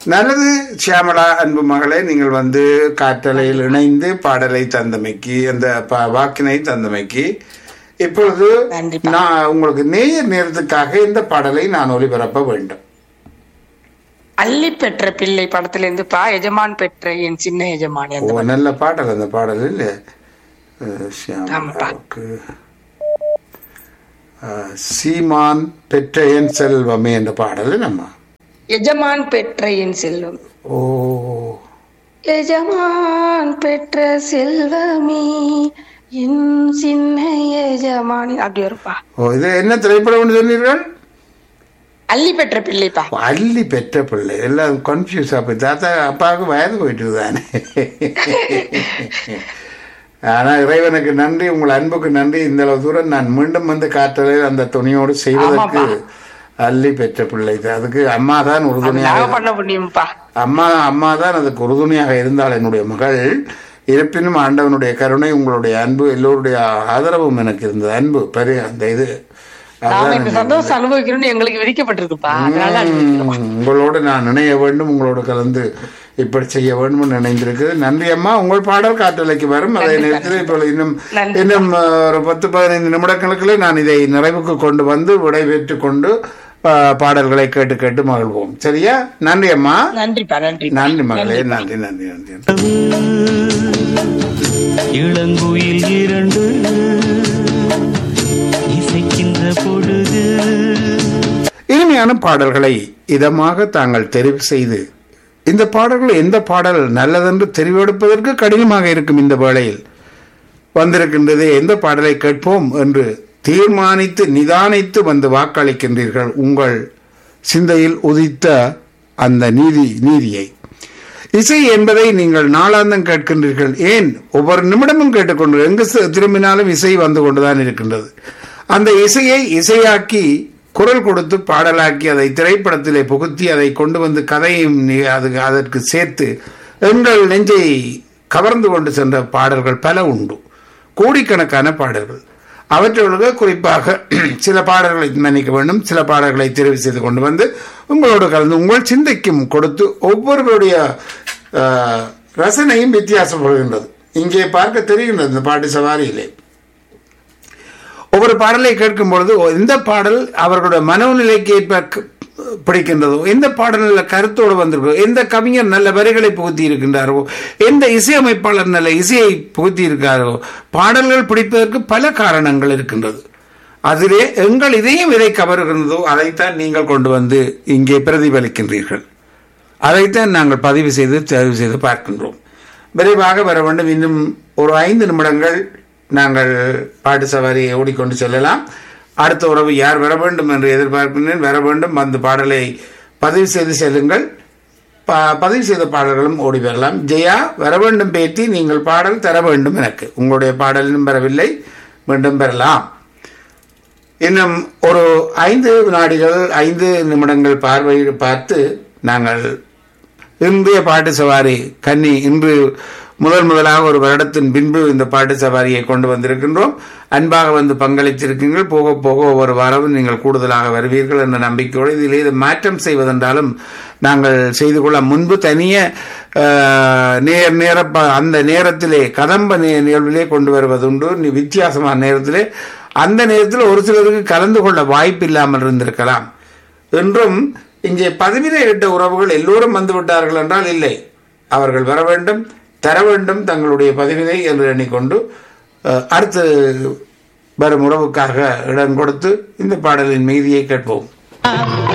நல்லது சியாமளா அன்பு மகளே நீங்கள் வந்து காற்றலையில் இணைந்து பாடலை தந்தமைக்கு அந்த ப- வாக்கினை தந்தமைக்கு இப்பொழுது நன்றிப்பா. நான் உங்களுக்கு நேயர் நேரத்துக்காக இந்த பாடலை நான் ஒளிபரப்ப வேண்டும் அள்ளி பெற்ற பிள்ளை படத்துல இருந்துப்பா எஜமான் பெற்ற என் சின்ன எஜமானி ஓ அந்த நல்ல பாடல் அந்த பாடல் இல்ல அஹ், ஆமாப்பா. சியாமளாவுக்கு அஹ், சீமான் பெற்ற என் செல்வமே என்ற பாடல் நம்ம எஜமான் பெற்ற என் செல்வம் ஓ எஜமான் பெற்ற செல்வமே என் சின்ன எஜமானி அப்படி வருப்பா ஓ இது என்ன திரைப்படம் சொன்னீர்கள் அள்ளி பெற்ற பிள்ளைப்பா அள்ளி பெற்ற பிள்ளை எல்லாம் கன்ஃபியூஸ் அப்போ தாத்தா அப்பாவுக்கு வயது போயிட்டு தானே ஆனால் இறைவனுக்கு நன்றி உங்கள் அன்புக்கு நன்றி இந்த அளவு தூரம் நான் மீண்டும் வந்து காற்றலில் அந்த துணியோடு செய்வதற்கு ஆமாப்பா. அள்ளி பெற்ற பிள்ளை இது. அதுக்கு அம்மா தான் அது உறுதுணையாக நாங்க பண்ண முடியும்ப்பா அம்மா அம்மா தான் அதுக்கு உறுதுணையாக இருந்தாள் என்னுடைய மகள் இருப்பினும் ஆண்டவனுடைய கருணை உங்களுடைய அன்பு எல்லோருடைய ஆதரவும் எனக்கு இருந்தது அன்பு பெரிய அந்த இது நாம அதான் இந்த சந்தோஷம் அனுபவிக்கணும்னு எங்களுக்கு விதிக்கப்பட்டிருக்குப்பா அதனால அனுபவிக்கிறோம். உம், உங்களோடு நான் இணைய வேண்டும் உங்களோடு கலந்து இப்படி செய்ய வேண்டும் நினைந்திருக்கு நன்றி அம்மா உங்கள் பாடல் காற்றலைக்கு வரும் அதே நேரத்தில் இப்போ இன்னும் நன்றி. இன்னும் அஹ், ஒரு பத்து பதினைந்து நிமிடங்களுக்குள்ளே நான் இதை நிறைவுக்கு கொண்டு வந்து விடைபெற்று கொண்டு அஹ், பாடல்களை கேட்டு கேட்டு மகிழ்வோம் சரியா நன்றி அம்மா நன்றிப்பா நன்றி நன்றி மகளே நன்றி நன்றி நன்றி இளங்குயில் இரண்டு இசைக்கின்ற பொழுது இனிமையான பாடல்களை இதமாக தாங்கள் தெரிவு செய்து இந்த பாடல்கள் எந்த பாடல் நல்லதென்று தெரிவெடுப்பதற்கு கடினமாக இருக்கும் இந்த வேளையில் வந்திருக்கின்றது எந்த பாடலை கேட்போம் என்று தீர்மானித்து நிதானித்து வந்து வாக்களிக்கின்றீர்கள் உங்கள் சிந்தையில் உதித்த அந்த நீதி நீதியை இசை என்பதை நீங்கள் நாளாந்தம் கேட்கின்றீர்கள் ஏன் ஒவ்வொரு நிமிடமும் கேட்டுக்கொண்டு எங்கு செ- திரும்பினாலும் இசை வந்து கொண்டுதான் இருக்கின்றது அந்த இசையை இசையாக்கி குரல் கொடுத்து பாடலாக்கி அதை திரைப்படத்திலே புகுத்தி அதை கொண்டு வந்து கதையும் நீ- அது அதற்கு சேர்த்து எங்கள் நெஞ்சை கவர்ந்து கொண்டு சென்ற பாடல்கள் பல உண்டு கோடிக்கணக்கான பாடல்கள் அவற்றொழுக குறிப்பாக சில பாடல்களை மன்னிக்க வேண்டும் சில பாடல்களை தெரிவு செய்து கொண்டு வந்து உங்களோடு கலந்து உங்கள் சிந்தைக்கும் கொடுத்து ஒவ்வொருவருடைய ஆஹ், ரசனையும் வித்தியாசப்படுகின்றது இங்கே பார்க்க தெரிகின்றது இந்த பாட்டு சவாரியிலே ஒவ்வொரு பாடலை கேட்கும் பொழுது எந்த பாடல் அவர்களுடைய மனோநிலைக்கு ஏற்ப க- பிடிக்கின்றதோ எந்த பாடலில் கருத்தோடு வந்திருக்கோ எந்த கவிஞர் நல்ல வரிகளை புகுத்தி இருக்கின்றாரோ எந்த இசையமைப்பாளர் நல்ல இசையை புகுத்தி இருக்காரோ பாடல்கள் பிடிப்பதற்கு பல காரணங்கள் இருக்கின்றது அதிலே எங்கள் இதயம் எதை கவருகின்றதோ அதைத்தான் நீங்கள் கொண்டு வந்து இங்கே பிரதிபலிக்கின்றீர்கள் அதைத்தான் நாங்கள் பதிவு செய்து தேர்வு செய்து பார்க்கின்றோம் விரைவாக வர வேண்டும் இன்னும் ஒரு ஐந்து நிமிடங்கள் நாங்கள் பாட்டு சவாரியை ஓடிக்கொண்டு செல்லலாம் அடுத்த உறவு யார் வர வேண்டும் என்று எதிர்பார்க்கின்றேன் வர வேண்டும் அந்த பாடலை பதிவு செய்து செல்லுங்கள் ப- பதிவு செய்த பாடல்களும் ஓடி வரலாம் ஜெயா வர வேண்டும் பேட்டி நீங்கள் பாடல் தர வேண்டும் எனக்கு உங்களுடைய பாடலும் வரவில்லை மீண்டும் பெறலாம் இன்னும் ஒரு ஐந்து வினாடிகள் ஐந்து நிமிடங்கள் பார்வை பார்த்து நாங்கள் இன்றைய பாட்டு சவாரி கன்னி இன்று முதல் முதலாக ஒரு வருடத்தின் பின்பு இந்த பாட்டு சவாரியை கொண்டு வந்திருக்கின்றோம் அன்பாக வந்து பங்களித்திருக்கீங்கள் போக போக ஒவ்வொரு வாரமும் நீங்கள் கூடுதலாக வருவீர்கள் என்ற நம்பிக்கையோடு இதில் ஏது மாற்றம் செய்வதென்றாலும் நாங்கள் செய்து கொள்ள முன்பு தனிய ஆஹ், நேர் நேர ப- அந்த நேரத்திலே கதம்ப நே- நிகழ்விலே கொண்டு வருவதுண்டு நி- வித்தியாசமான நேரத்திலே அந்த நேரத்தில் ஒரு சிலருக்கு கலந்து கொள்ள வாய்ப்பு இல்லாமல் இருந்திருக்கலாம் என்றும் இங்கே பதவியிலே இட்ட உறவுகள் எல்லோரும் வந்து விட்டார்கள் என்றால் இல்லை அவர்கள் வர வேண்டும் தர வேண்டும் தங்களுடைய பதவியை என்று எண்ணிக்கொண்டு அஹ், அடுத்து வரும் உறவுக்காக இடம் கொடுத்து இந்த பாடலின் மீதியை கேட்போம்